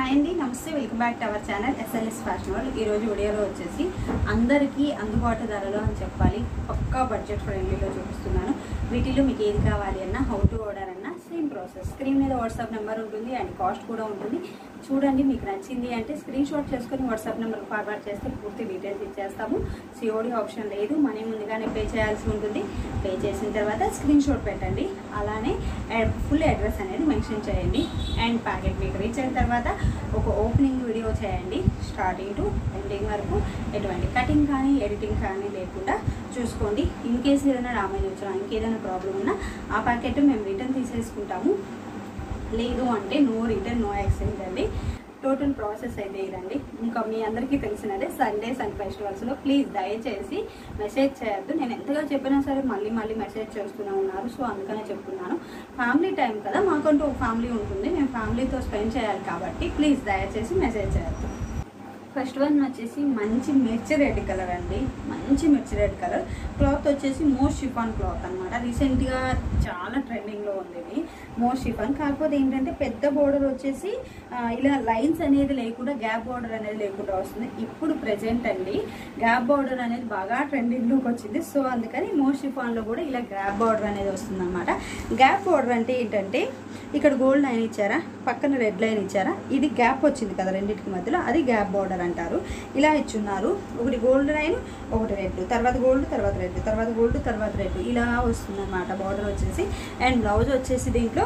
hi అండి నమస్తే welcome back to our channel SLS fashion world ఈ రోజు వీడియోలో వచ్చేసి అందరికీ అందుబాటు ధరలో అని చెప్పాలి పక్కా బడ్జెట్ ఫ్రెండ్లీలో చూపిస్తున్నాను వీటిలో మీకు ఏది కావాలి అన్నా హౌ టు ఆర్డర్ అన్నా సేమ్ ప్రాసెస్ స్క్రీన్ మీద వాట్సాప్ నెంబర్ ఉంటుంది అండ్ కాస్ట్ కూడా ఉంటుంది చూడండి మీకు నచ్చింది అంటే స్క్రీన్ షాట్ చేసుకొని వాట్సాప్ నెంబర్ ఫార్వర్డ్ చేస్తే పూర్తి డీటెయిల్స్ ఇచ్చేస్తాము సిఓడి ఆప్షన్ లేదు మనీ ముందుగానే పే చేయాల్సి ఉంటుంది పే చేసిన తర్వాత స్క్రీన్ షాట్ పెట్టండి అలానే ఫుల్ అడ్రస్ అనేది మెన్షన్ చేయండి అండ్ ప్యాకెట్ మీకు రీచ్ అయిన తర్వాత ఒక ఓపెనింగ్ వీడియో చేయండి స్టార్టింగ్ టు ఎండింగ్ వరకు ఎటువంటి కటింగ్ కానీ ఎడిటింగ్ కానీ లేకుండా చూసుకోండి ఇన్ కేసు ఏదైనా డామేజ్ వచ్చినా ఇంకేదైనా ప్రాబ్లం ఉన్నా ఆ ప్యాకెట్ మేము రిటర్న్ తీసేసుకుంటాము లేదు అంటే నో రిటర్న్ నో ఎక్స్చేంజ్ అండి టోటల్ ప్రాసెస్ అయితే ఇదండి ఇంకా మీ అందరికీ తెలిసినదే సండేస్ అండ్ ఫెస్టివల్స్లో ప్లీజ్ దయచేసి మెసేజ్ చేయొద్దు నేను ఎంతగా చెప్పినా సరే మళ్ళీ మళ్ళీ మెసేజ్ చేస్తూనే ఉన్నారు సో అందుకనే చెప్తున్నాను ఫ్యామిలీ టైం కదా మాకంటూ ఒక ఫ్యామిలీ ఉంటుంది మేము ఫ్యామిలీతో స్పెండ్ చేయాలి కాబట్టి ప్లీజ్ దయచేసి మెసేజ్ చేయొద్దు ఫస్ట్ వన్ వచ్చేసి మంచి మిర్చి రెడ్ కలర్ అండి మంచి మిర్చి రెడ్ కలర్ క్లాత్ వచ్చేసి మోస్ట్ షిఫాన్ క్లాత్ అనమాట రీసెంట్గా చాలా ట్రెండింగ్లో ఉంది ఇది మోస్ట్ షిఫాన్ కాకపోతే ఏంటంటే పెద్ద బోర్డర్ వచ్చేసి ఆ, ఇలా లైన్స్ అనేది లేకుండా గ్యాప్ బోర్డర్ అనేది లేకుండా వస్తుంది ఇప్పుడు ప్రెజెంట్ అండి గ్యాప్ బోర్డర్ అనేది బాగా ట్రెండింగ్లోకి వచ్చింది సో అందుకని మోస్ట్ షిఫాన్లో కూడా ఇలా గ్యాప్ బోర్డర్ అనేది వస్తుంది అనమాట గ్యాప్ బోర్డర్ అంటే ఏంటంటే ఇక్కడ గోల్డ్ లైన్ ఇచ్చారా పక్కన రెడ్ లైన్ ఇచ్చారా ఇది గ్యాప్ వచ్చింది కదా రెండింటికి మధ్యలో అది గ్యాప్ బార్డర్ అంటారు ఇలా ఇచ్చున్నారు ఒకటి గోల్డ్ లైన్ ఒకటి రెడ్ తర్వాత గోల్డ్ తర్వాత రెడ్ తర్వాత గోల్డ్ తర్వాత రెడ్ ఇలా వస్తుంది అనమాట బార్డర్ వచ్చేసి అండ్ బ్లౌజ్ వచ్చేసి దీంట్లో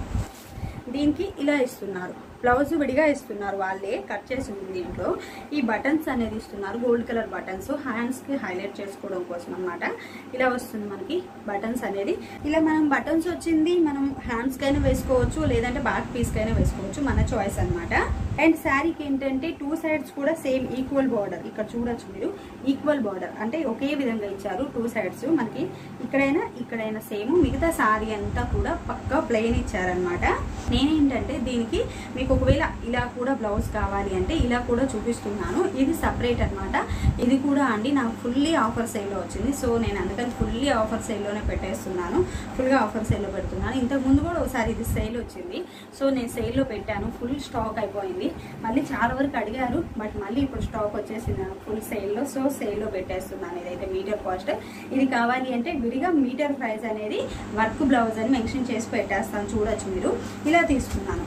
దీనికి ఇలా ఇస్తున్నారు బ్లౌజ్ విడిగా ఇస్తున్నారు వాళ్ళే కట్ చేసి ఉంది దీంట్లో ఈ బటన్స్ అనేది ఇస్తున్నారు గోల్డ్ కలర్ బటన్స్ హ్యాండ్స్కి హైలైట్ చేసుకోవడం కోసం అన్నమాట ఇలా వస్తుంది మనకి బటన్స్ అనేది ఇలా మనం బటన్స్ వచ్చింది మనం హ్యాండ్స్కి అయినా వేసుకోవచ్చు లేదంటే బ్యాక్ పీస్కి అయినా వేసుకోవచ్చు మన చాయిస్ అన్నమాట అండ్ శారీకి ఏంటంటే టూ సైడ్స్ కూడా సేమ్ ఈక్వల్ బార్డర్ ఇక్కడ చూడొచ్చు మీరు ఈక్వల్ బార్డర్ అంటే ఒకే విధంగా ఇచ్చారు టూ సైడ్స్ మనకి ఇక్కడైనా ఇక్కడైనా సేమ్ మిగతా శారీ అంతా కూడా పక్కా ప్లెయిన్ ఇచ్చారనమాట నేనేంటంటే దీనికి మీకు ఒకవేళ ఇలా కూడా బ్లౌజ్ కావాలి అంటే ఇలా కూడా చూపిస్తున్నాను ఇది సపరేట్ అన్నమాట ఇది కూడా అండి నాకు ఫుల్లీ ఆఫర్ సేల్లో వచ్చింది సో నేను అందుకని ఫుల్లీ ఆఫర్ సేల్లోనే పెట్టేస్తున్నాను ఫుల్గా ఆఫర్ సేల్లో పెడుతున్నాను ఇంతకు ముందు కూడా ఒకసారి ఇది సేల్ వచ్చింది సో నేను సేల్లో పెట్టాను ఫుల్ స్టాక్ అయిపోయింది మళ్ళీ చాలా వరకు అడిగారు బట్ మళ్ళీ ఇప్పుడు స్టాక్ వచ్చేసింది ఫుల్ సేల్లో సో సేల్లో పెట్టేస్తున్నాను ఇదైతే మీటర్ కాస్ట్ ఇది కావాలి అంటే విడిగా మీటర్ ప్రైస్ అనేది వర్క్ బ్లౌజ్ అని మెన్షన్ చేసి పెట్టేస్తాను చూడొచ్చు మీరు ఇలా తీసుకున్నాను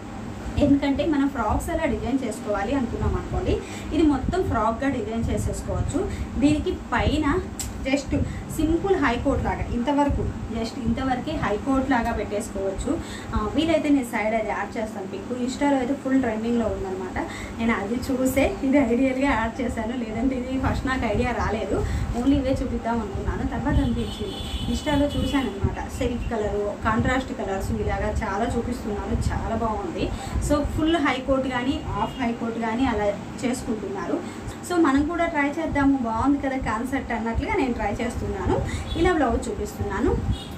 ఎందుకంటే మనం ఫ్రాక్స్ అలా డిజైన్ చేసుకోవాలి అనుకున్నాం అనుకోండి ఇది మొత్తం ఫ్రాక్గా డిజైన్ చేసేసుకోవచ్చు దీనికి పైన జస్ట్ సింపుల్ హైకోట్ లాగా ఇంతవరకు జస్ట్ ఇంతవరకే హైకోట్ లాగా పెట్టేసుకోవచ్చు ఆ, వీలైతే నేను సైడ్ అది యాడ్ చేస్తాను పిక్ ఇన్స్టాలో అయితే ఫుల్ ట్రెండింగ్లో ఉందన్నమాట నేను అది చూసే ఇది ఐడియల్గా యాడ్ చేశాను లేదంటే ఇది ఫస్ట్ నాకు ఐడియా రాలేదు ఓన్లీ ఇవే చూపిద్దాం అనుకున్నాను తర్వాత అనిపించింది ఇన్స్టాలో చూశాను అనమాట సెల్ఫ్ కలరు కాంట్రాస్ట్ కలర్స్ ఇలాగా చాలా చూపిస్తున్నారు చాలా బాగుంది సో ఫుల్ హైకోట్ కానీ హాఫ్ హైకోట్ కానీ అలా చేసుకుంటున్నారు సో మనం కూడా ట్రై చేద్దాము బాగుంది కదా కాన్సెప్ట్ అన్నట్లుగా నేను ట్రై చేస్తున్నాను ఇలా బ్లౌజ్ చూపిస్తున్నాను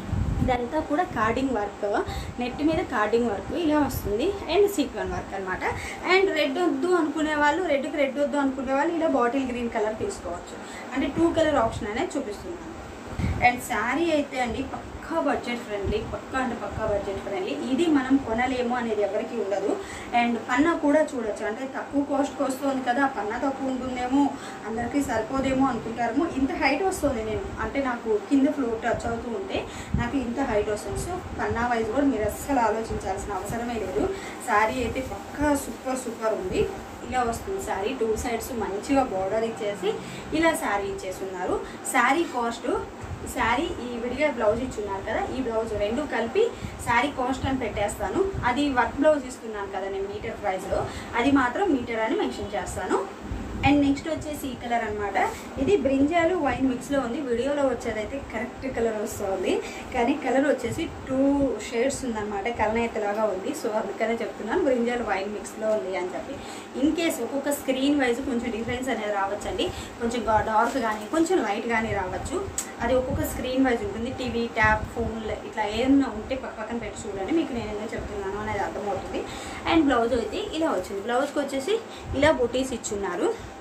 ఇదంతా కూడా కార్డింగ్ వర్క్ నెట్ మీద కార్డింగ్ వర్క్ ఇలా వస్తుంది అండ్ సీక్వెన్ వర్క్ అనమాట అండ్ రెడ్ వద్దు అనుకునే వాళ్ళు రెడ్కి రెడ్ వద్దు అనుకునే వాళ్ళు ఇలా బాటిల్ గ్రీన్ కలర్ తీసుకోవచ్చు అంటే టూ కలర్ ఆప్షన్ అనేది చూపిస్తున్నాను అండ్ శారీ అయితే అండి పక్కా బడ్జెట్ ఫ్రెండ్లీ పక్కా అంటే పక్కా బడ్జెట్ ఫ్రెండ్లీ ఇది మనం కొనలేము అనేది ఎవరికి ఉండదు అండ్ పన్నా కూడా చూడొచ్చు అంటే తక్కువ కాస్ట్కి వస్తుంది కదా పన్నా తక్కువ ఉంటుందేమో అందరికీ సరిపోదేమో అనుకుంటారేమో ఇంత హైట్ వస్తుంది నేను అంటే నాకు కింద ఫ్లోర్ టచ్ అవుతూ ఉంటే నాకు ఇంత హైట్ వస్తుంది సో పన్నా వైజ్ కూడా మీరు అస్సలు ఆలోచించాల్సిన అవసరమే లేదు శారీ అయితే పక్కా సూపర్ సూపర్ ఉంది ఇలా వస్తుంది శారీ టూ సైడ్స్ మంచిగా బార్డర్ ఇచ్చేసి ఇలా శారీ ఇచ్చేసి ఉన్నారు శారీ కాస్ట్ శారీ ఈ విడిగా బ్లౌజ్ ఇచ్చున్నారు కదా ఈ బ్లౌజ్ రెండు కలిపి శారీ కాస్ట్ అని పెట్టేస్తాను అది వర్క్ బ్లౌజ్ ఇస్తున్నాను కదా నేను మీటర్ ప్రైస్లో అది మాత్రం మీటర్ అని మెన్షన్ చేస్తాను అండ్ నెక్స్ట్ వచ్చేసి ఈ కలర్ అనమాట ఇది బ్రింజాలు వైన్ మిక్స్లో ఉంది వీడియోలో వచ్చేదైతే కరెక్ట్ కలర్ వస్తుంది కానీ కలర్ వచ్చేసి టూ షేడ్స్ ఉందన్నమాట కలనేతలాగా ఉంది సో అందుకనే చెప్తున్నాను బ్రింజాలు వైన్ మిక్స్లో ఉంది అని చెప్పి ఇన్ కేస్ ఒక్కొక్క స్క్రీన్ వైజ్ కొంచెం డిఫరెన్స్ అనేది రావచ్చండి కొంచెం డార్క్ కానీ కొంచెం లైట్ కానీ రావచ్చు అది ఒక్కొక్క స్క్రీన్ వైజ్ ఉంటుంది టీవీ ట్యాబ్ ఫోన్ ఇట్లా ఏదైనా ఉంటే పక్క పక్కన పెట్టి చూడండి మీకు నేను ఏదో చెప్తున్నాను అనేది అర్థమవుతుంది అండ్ బ్లౌజ్ అయితే ఇలా వచ్చింది బ్లౌజ్కి వచ్చేసి ఇలా బొటీస్ ఇచ్చున్నారు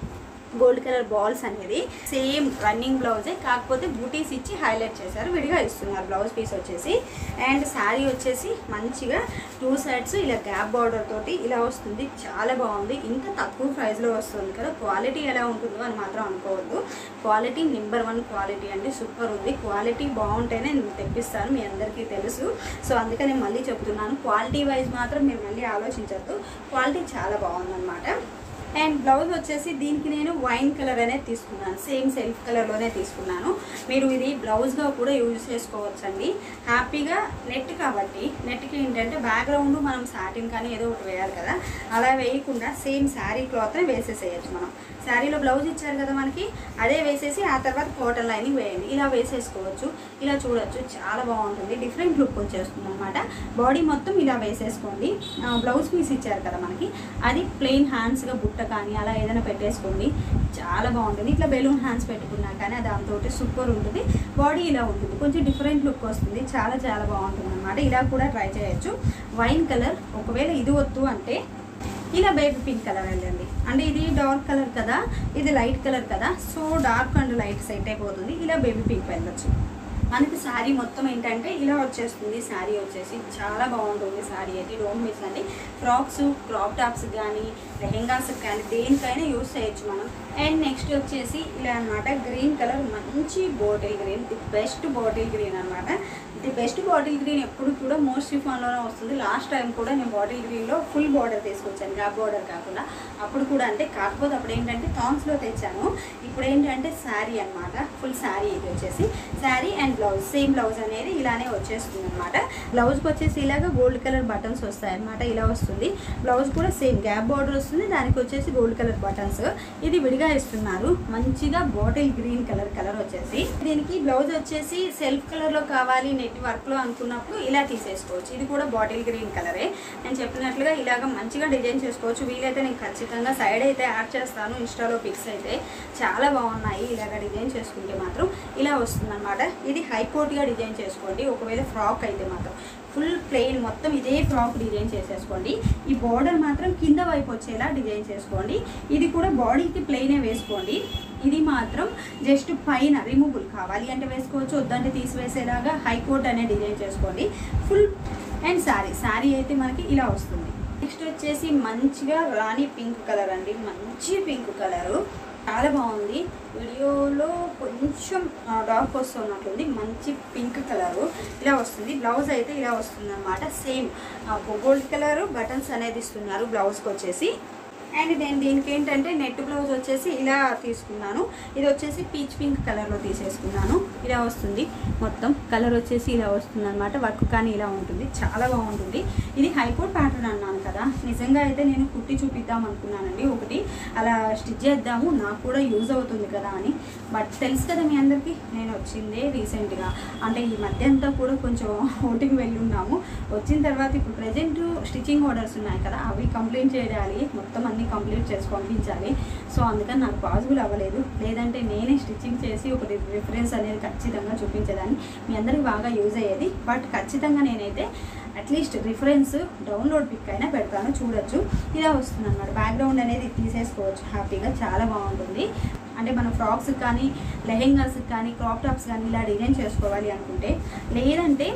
గోల్డ్ కలర్ బాల్స్ అనేది సేమ్ రన్నింగ్ బ్లౌజే కాకపోతే బూటీస్ ఇచ్చి హైలైట్ చేశారు విడిగా ఇస్తున్నారు బ్లౌజ్ పీస్ వచ్చేసి అండ్ శారీ వచ్చేసి మంచిగా టూ సైడ్స్ ఇలా గ్యాప్ బార్డర్ తోటి ఇలా వస్తుంది చాలా బాగుంది ఇంత తక్కువ ప్రైస్లో వస్తుంది కదా క్వాలిటీ ఎలా ఉంటుందో అని మాత్రం అనుకోవద్దు క్వాలిటీ నెంబర్ వన్ క్వాలిటీ అండి సూపర్ ఉంది క్వాలిటీ బాగుంటేనే నేను తెప్పిస్తాను మీ అందరికీ తెలుసు సో అందుకని మళ్ళీ చెప్తున్నాను క్వాలిటీ వైజ్ మాత్రం మీరు మళ్ళీ ఆలోచించద్దు క్వాలిటీ చాలా బాగుందన్నమాట అండ్ బ్లౌజ్ వచ్చేసి దీనికి నేను వైన్ కలర్ అనేది తీసుకున్నాను సేమ్ సెల్ఫ్ కలర్లోనే తీసుకున్నాను మీరు ఇది బ్లౌజ్గా కూడా యూజ్ చేసుకోవచ్చండి హ్యాపీగా నెట్ కాబట్టి నెట్కి ఏంటంటే బ్యాక్గ్రౌండ్ మనం సాటిన్ కానీ ఏదో ఒకటి వేయాలి కదా అలా వేయకుండా సేమ్ శారీ క్లాత్నే వేసేసేయచ్చు మనం శారీలో బ్లౌజ్ ఇచ్చారు కదా మనకి అదే వేసేసి ఆ తర్వాత కాటన్ లైనింగ్ వేయండి ఇలా వేసేసుకోవచ్చు ఇలా చూడొచ్చు చాలా బాగుంటుంది డిఫరెంట్ లుక్ వచ్చేస్తుంది అనమాట బాడీ మొత్తం ఇలా వేసేసుకోండి ఆ, బ్లౌజ్ పీస్ ఇచ్చారు కదా మనకి అది ప్లెయిన్ హ్యాండ్స్గా బుట్ట కానీ అలా ఏదైనా పెట్టేసుకోండి చాలా బాగుంటుంది ఇట్లా బెలూన్ హ్యాండ్స్ పెట్టుకున్నా కానీ దాంతో సూపర్ ఉంటుంది బాడీ ఇలా ఉంటుంది కొంచెం డిఫరెంట్ లుక్ వస్తుంది చాలా చాలా బాగుంటుంది అనమాట ఇలా కూడా ట్రై చేయొచ్చు వైన్ కలర్ ఒకవేళ ఇది వద్దు అంటే ఇలా బేబీ పింక్ కలర్ వెళ్ళండి అంటే ఇది డార్క్ కలర్ కదా ఇది లైట్ కలర్ కదా so dark and light set అయిపోతుంది ఇలా బేబీ పింక్ వెళ్ళొచ్చు మనకి శారీ మొత్తం ఏంటంటే ఇలా వచ్చేస్తుంది శారీ వచ్చేసి చాలా బాగుంటుంది శారీ అయితే డోంట్ మిస్ అండి ఫ్రాక్స్ క్రాప్ టాప్స్ కానీ లెహెంగాస్ కానీ దేనికైనా యూస్ చేయొచ్చు మనం అండ్ నెక్స్ట్ వచ్చేసి ఇలా అన్నమాట గ్రీన్ కలర్ మంచి bottle green the best bottle green అన్నమాట ది బెస్ట్ బాటిల్ గ్రీన్ ఎప్పుడు కూడా మోస్ట్ ఫోన్లోనే వస్తుంది లాస్ట్ టైం కూడా నేను బాటిల్ గ్రీన్లో ఫుల్ బార్డర్ తీసుకొచ్చాను గ్యాప్ బార్డర్ కాకుండా అప్పుడు కూడా అంటే కాకపోతే అప్పుడు ఏంటంటే థాంక్స్లో తెచ్చాను ఇప్పుడు ఏంటంటే శారీ అన్నమాట ఫుల్ శారీ ఇది వచ్చేసి sari and blouse same blouse అనేది ఇలానే వచ్చేస్తుంది అనమాట బ్లౌజ్కి వచ్చేసి ఇలాగ గోల్డ్ కలర్ బటన్స్ వస్తాయి అనమాట ఇలా వస్తుంది బ్లౌజ్ కూడా సేమ్ గ్యాప్ బార్డర్ వస్తుంది దానికి వచ్చేసి గోల్డ్ కలర్ బటన్స్ ఇది విడిగా ఇస్తున్నారు మంచిగా బాటిల్ గ్రీన్ కలర్ కలర్ వచ్చేసి దీనికి బ్లౌజ్ వచ్చేసి సెల్ఫ్ కలర్ లో కావాలి నెట్ వర్క్ లో అనుకున్నప్పుడు ఇలా తీసేసుకోవచ్చు ఇది కూడా బాటిల్ గ్రీన్ కలరే నేను చెప్పినట్లుగా ఇలాగ మంచిగా డిజైన్ చేసుకోవచ్చు వీలైతే నేను ఖచ్చితంగా సైడ్ అయితే యాడ్ చేస్తాను ఇన్స్టాలో పిక్స్ అయితే చాలా బాగున్నాయి ఇలాగ డిజైన్ చేసుకుంటే మాత్రం ఇలా వస్తుందన్నమాట ఇది హైకోర్ట్గా డిజైన్ చేసుకోండి ఒకవేళ ఫ్రాక్ అయితే మాత్రం ఫుల్ ప్లెయిన్ మొత్తం ఇదే ఫ్రాక్ డిజైన్ చేసేసుకోండి ఈ బార్డర్ మాత్రం కింద వైపు వచ్చేలా డిజైన్ చేసుకోండి ఇది కూడా బాడీకి ప్లెయినే వేసుకోండి ఇది మాత్రం జస్ట్ పైన రిమూవబుల్ కావాలి అంటే వేసుకోవచ్చు వద్దంటే తీసివేసేలాగా హైకోర్ట్ అనే డిజైన్ చేసుకోండి ఫుల్ అండ్ శారీ శారీ అయితే మనకి ఇలా వస్తుంది నెక్స్ట్ వచ్చేసి మంచిగా రాణి పింక్ కలర్ అండి మంచి పింక్ కలరు చాలా బాగుంది వీడియోలో కొంచెం డార్క్ వస్తున్నట్లుంది మంచి పింక్ కలరు ఇలా వస్తుంది బ్లౌజ్ అయితే ఇలా వస్తుంది అనమాట సేమ్ గోల్డ్ కలర్ బటన్స్ అనేది ఇస్తున్నారు బ్లౌజ్కి వచ్చేసి అండ్ నేను దీనికి ఏంటంటే నెట్ బ్లౌజ్ వచ్చేసి ఇలా తీసుకున్నాను ఇది వచ్చేసి పీచ్ పింక్ కలర్లో తీసేసుకున్నాను ఇలా వస్తుంది మొత్తం కలర్ వచ్చేసి ఇలా వస్తుంది అనమాట వర్క్ కానీ ఇలా ఉంటుంది చాలా బాగుంటుంది ఇది హైకోర్ట్ ప్యాటర్న్ అన్నాను కదా నిజంగా అయితే నేను కుట్టి చూపిద్దాం అనుకున్నానండి ఒకటి అలా స్టిచ్ చేద్దాము నాకు కూడా యూజ్ అవుతుంది కదా అని బట్ తెలుసు కదా మీ అందరికీ నేను వచ్చిందే రీసెంట్గా అంటే ఈ మధ్య అంతా కూడా కొంచెం ఓటింగ్ వెళ్ళి ఉన్నాము వచ్చిన తర్వాత ఇప్పుడు ప్రజెంట్ స్టిచ్చింగ్ ఆర్డర్స్ ఉన్నాయి కదా అవి కంప్లీట్ చేయాలి మొత్తం అన్ని కంప్లీట్ చేసి పంపించాలి సో అందుకని నాకు పాసిబుల్ అవ్వలేదు లేదంటే నేనే స్టిచ్చింగ్ చేసి ఒక రిఫరెన్స్ అనేది ఖచ్చితంగా చూపించేదాన్ని మీ అందరికి బాగా యూజ్ అయ్యేది బట్ ఖచ్చితంగా నేనైతే అట్లీస్ట్ రిఫరెన్స్ డౌన్లోడ్ పిక్ అయినా పెడతాను చూడొచ్చు ఇలా వస్తుంది అనమాట బ్యాక్గ్రౌండ్ అనేది తీసేసుకోవచ్చు హ్యాపీగా చాలా బాగుంటుంది అంటే మన ఫ్రాక్స్ కానీ లెహెంగాస్ కానీ క్రాప్ టాప్స్ కానీ ఇలా డిజైన్ చేసుకోవాలి అనుకుంటే లేదంటే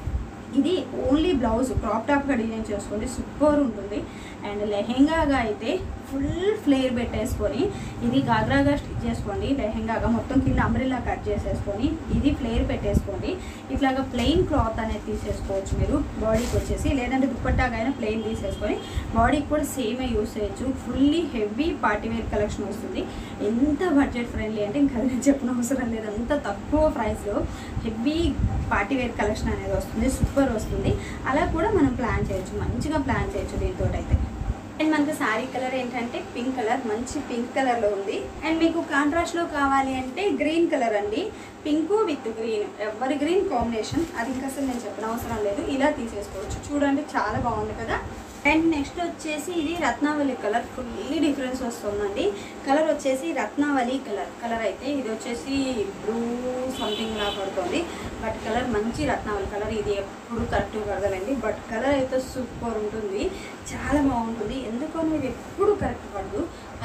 ఇది ఓన్లీ బ్లౌజ్ క్రాప్ టాప్గా డిజైన్ చేసుకోండి సూపర్ ఉంటుంది అండ్ లెహెంగాగా అయితే ఫుల్ ఫ్లేర్ పెట్టేసుకొని ఇది గాగ్రాగా స్టిచ్ చేసుకోండి లెహెంగాగా మొత్తం కింద అంబ్రిల్లా కట్ చేసేసుకొని ఇది ఫ్లేర్ పెట్టేసుకోండి ఇట్లాగా ప్లెయిన్ క్లాత్ అనేది తీసేసుకోవచ్చు మీరు బాడీకి వచ్చేసి లేదంటే దుప్పట్టాగా అయినా ప్లెయిన్ తీసేసుకొని బాడీకి కూడా సేమే యూస్ చేయొచ్చు fully heavy party wear collection వస్తుంది ఎంత బడ్జెట్ ఫ్రెండ్లీ అంటే ఇంకా అది చెప్పిన అవసరం లేదు అంత తక్కువ ప్రైస్లో హెవీ పార్టీ వేర్ కలెక్షన్ అనేది వస్తుంది సూపర్ వస్తుంది అలా కూడా మనం ప్లాన్ చేయొచ్చు మంచిగా ప్లాన్ చేయొచ్చు దీంతో అయితే అండ్ మనకు శారీ కలర్ ఏంటంటే పింక్ కలర్ మంచి పింక్ కలర్లో ఉంది అండ్ మీకు కాంట్రాస్ట్లో కావాలి అంటే గ్రీన్ కలర్ అండి పింక్ విత్ గ్రీన్ ఎవరి గ్రీన్ కాంబినేషన్ అది ఇంకా అసలు నేను చెప్పిన అవసరం లేదు ఇలా తీసేసుకోవచ్చు చూడండి చాలా బాగుంది కదా అండ్ నెక్స్ట్ వచ్చేసి ఇది రత్నావళి కలర్ ఫుల్లీ డిఫరెన్స్ వస్తుందండి కలర్ వచ్చేసి రత్నావళి కలర్ కలర్ అయితే ఇది వచ్చేసి బ్లూ సంథింగ్ లా పడుతుంది బట్ కలర్ మంచి రత్నావళి కలర్ ఇది ఎప్పుడు కరెక్ట్ పడదండి బట్ కలర్ అయితే సూపర్ ఉంటుంది చాలా బాగుంటుంది ఎందుకని ఇది ఎప్పుడు కరెక్ట్ పడదు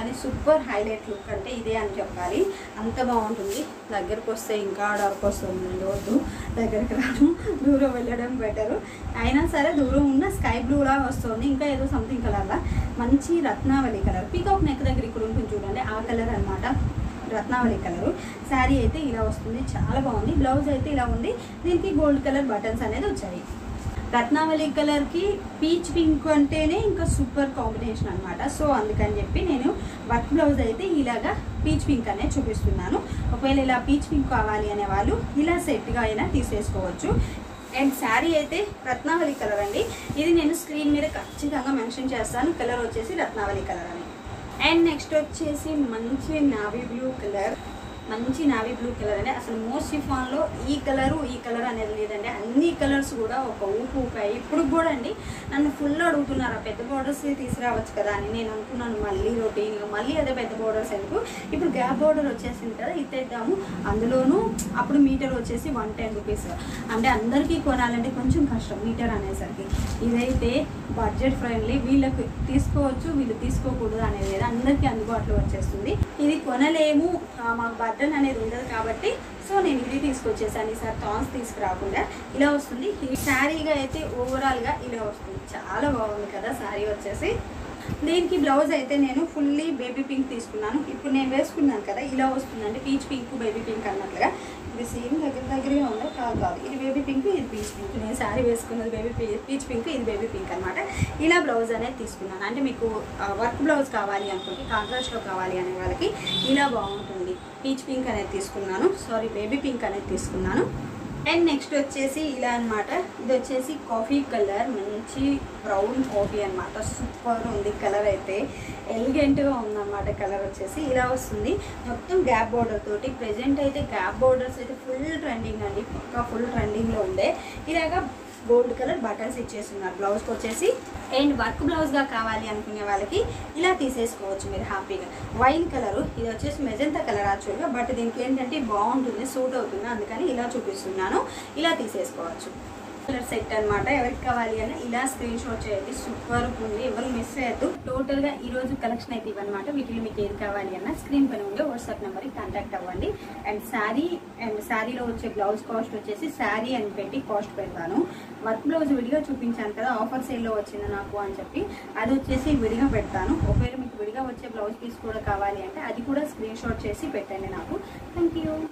కానీ సూపర్ హైలైట్ లుక్ అంటే ఇదే అని చెప్పాలి అంత బాగుంటుంది దగ్గరకు వస్తే ఇంకా డార్క్ వస్తుంది వద్దు దగ్గరికి రాను దూరం వెళ్ళడం బెటరు అయినా సరే దూరం ఉన్న స్కై బ్లూ లా వస్తుంది ఇంకా ఏదో సంథింగ్ కలర్లా మంచి రత్నావళి కలర్ పీకాక్ నెక్ దగ్గర ఇక్కడ ఉంటుంది చూడండి ఆ కలర్ అన్నమాట రత్నావళి కలరు శారీ అయితే ఇలా వస్తుంది చాలా బాగుంది బ్లౌజ్ అయితే ఇలా ఉంది దీనికి గోల్డ్ కలర్ బటన్స్ అనేది వచ్చాయి రత్నావళి కలర్కి పీచ్ పింక్ అంటేనే ఇంకా సూపర్ కాంబినేషన్ అనమాట సో అందుకని చెప్పి నేను వర్క్ బ్లౌజ్ అయితే ఇలాగా పీచ్ పింక్ అనేది చూపిస్తున్నాను ఒకవేళ ఇలా పీచ్ పింక్ కావాలి అనే వాళ్ళు ఇలా సెట్గా అయినా తీసేసుకోవచ్చు అండ్ శారీ అయితే రత్నావళి కలర్ అండి ఇది నేను స్క్రీన్ మీద ఖచ్చితంగా మెన్షన్ చేస్తాను కలర్ వచ్చేసి రత్నావళి కలర్ అని అండ్ నెక్స్ట్ వచ్చేసి మంచి నావీ బ్లూ కలర్ మంచి నావీ బ్లూ కలర్ అండి అసలు మోస్ట్ షిఫాన్లో ఈ కలరు ఈ కలర్ అనేది లేదండి అన్ని కలర్స్ కూడా ఒక ఊపు ఊపాయి ఇప్పుడు కూడా అండి నన్ను ఫుల్ అడుగుతున్నారు ఆ పెద్ద బోర్డర్స్ తీసుకురావచ్చు కదా అని నేను అనుకున్నాను మళ్ళీ రొటీన్ మళ్ళీ అదే పెద్ద బోర్డర్స్ ఎందుకు ఇప్పుడు గ్యాప్ బోర్డర్ వచ్చేసింది కదా ఇది తెద్దాము అందులోనూ అప్పుడు మీటర్ వచ్చేసి వన్ టెన్ రూపీస్ అంటే అందరికీ కొనాలంటే కొంచెం కష్టం మీటర్ అనేసరికి ఇదైతే బడ్జెట్ ఫ్రెండ్లీ వీళ్ళకి తీసుకోవచ్చు వీళ్ళు తీసుకోకూడదు అనేది లేదు అందరికీ అందుబాటులో వచ్చేస్తుంది ఇది కొనలేము ఆ, మాకు బటన్ అనేది ఉండదు కాబట్టి సో నేను ఇది తీసుకొచ్చేసాను ఈసారి థాన్స్ తీసుకురాకుండా ఇలా వస్తుంది ఈ శారీగా అయితే ఓవరాల్గా ఇలా వస్తుంది చాలా బాగుంది కదా శారీ వచ్చేసి దీనికి బ్లౌజ్ అయితే నేను ఫుల్లీ బేబీ పింక్ తీసుకున్నాను ఇప్పుడు నేను వేసుకున్నాను కదా ఇలా వస్తుంది అంటే పీచ్ పింక్ బేబీ పింక్ అన్నట్లుగా ఇది సేమ్ దగ్గర దగ్గరగా ఉందా కాదు కాదు ఇది బేబీ పింక్ ఇది పీచ్ పింక్ నేను శారీ వేసుకున్నది బేబీ పీచ్ పింక్ ఇది బేబీ పింక్ అనమాట ఇలా బ్లౌజ్ అనేది తీసుకున్నాను అంటే మీకు వర్క్ బ్లౌజ్ కావాలి అనుకుంటే కాంట్రాస్ట్లో కావాలి అనే వాళ్ళకి ఇలా బాగుంటుంది పీచ్ పింక్ అనేది తీసుకున్నాను సారీ బేబీ పింక్ అనేది తీసుకున్నాను అండ్ నెక్స్ట్ వచ్చేసి ఇలా అన్నమాట ఇది వచ్చేసి కాఫీ కలర్ మంచి బ్రౌన్ కాఫీ అన్నమాట సూపర్ ఉంది కలర్ అయితే ఎలిగెంట్గా ఉందన్నమాట కలర్ వచ్చేసి ఇలా వస్తుంది మొత్తం గ్యాప్ బోర్డర్ తోటి ప్రెజెంట్ అయితే గ్యాప్ బోర్డర్స్ అయితే ఫుల్ ట్రెండింగ్ అండి పక్కా ఫుల్ ట్రెండింగ్లో ఉండే ఇలాగా గోల్డ్ కలర్ బటన్స్ ఇచ్చేస్తున్నారు బ్లౌజ్కి వచ్చేసి అండ్ వర్క్ బ్లౌజ్గా కావాలి అనుకునే వాళ్ళకి ఇలా తీసేసుకోవచ్చు మీరు హ్యాపీగా వైన్ కలరు ఇది వచ్చేసి మెజంతా కలర్ యాక్చువల్గా బట్ దీనికి ఏంటంటే బాగుంటుంది సూట్ అవుతుంది అందుకని ఇలా చూపిస్తున్నాను ఇలా తీసేసుకోవచ్చు కలర్ సెట్ అన్నమాట ఎవరికి కావాలి అని ఇలా స్క్రీన్ షాట్ చేయండి సూపర్ ఉంది ఎవరు మిస్ అయ్యద్దు టోటల్ గా ఈ రోజు కలెక్షన్ అయితే ఇవన్నమాట వీటిలో మీకు ఏది కావాలి అన్న స్క్రీన్ పైన ఉండే వాట్సాప్ నెంబర్కి కాంటాక్ట్ అవ్వండి అండ్ శారీ అండ్ శారీలో వచ్చే బ్లౌజ్ కాస్ట్ వచ్చేసి శారీ అని పెట్టి కాస్ట్ పెడతాను వర్క్ బ్లౌజ్ విడిగా చూపించాను కదా ఆఫర్ సేల్లో వచ్చింది నాకు అని చెప్పి అది వచ్చేసి విడిగా పెడతాను ఒకవేళ మీకు విడిగా వచ్చే బ్లౌజ్ పీస్ కూడా కావాలి అంటే అది కూడా స్క్రీన్ షాట్ చేసి పెట్టండి నాకు థ్యాంక్ యూ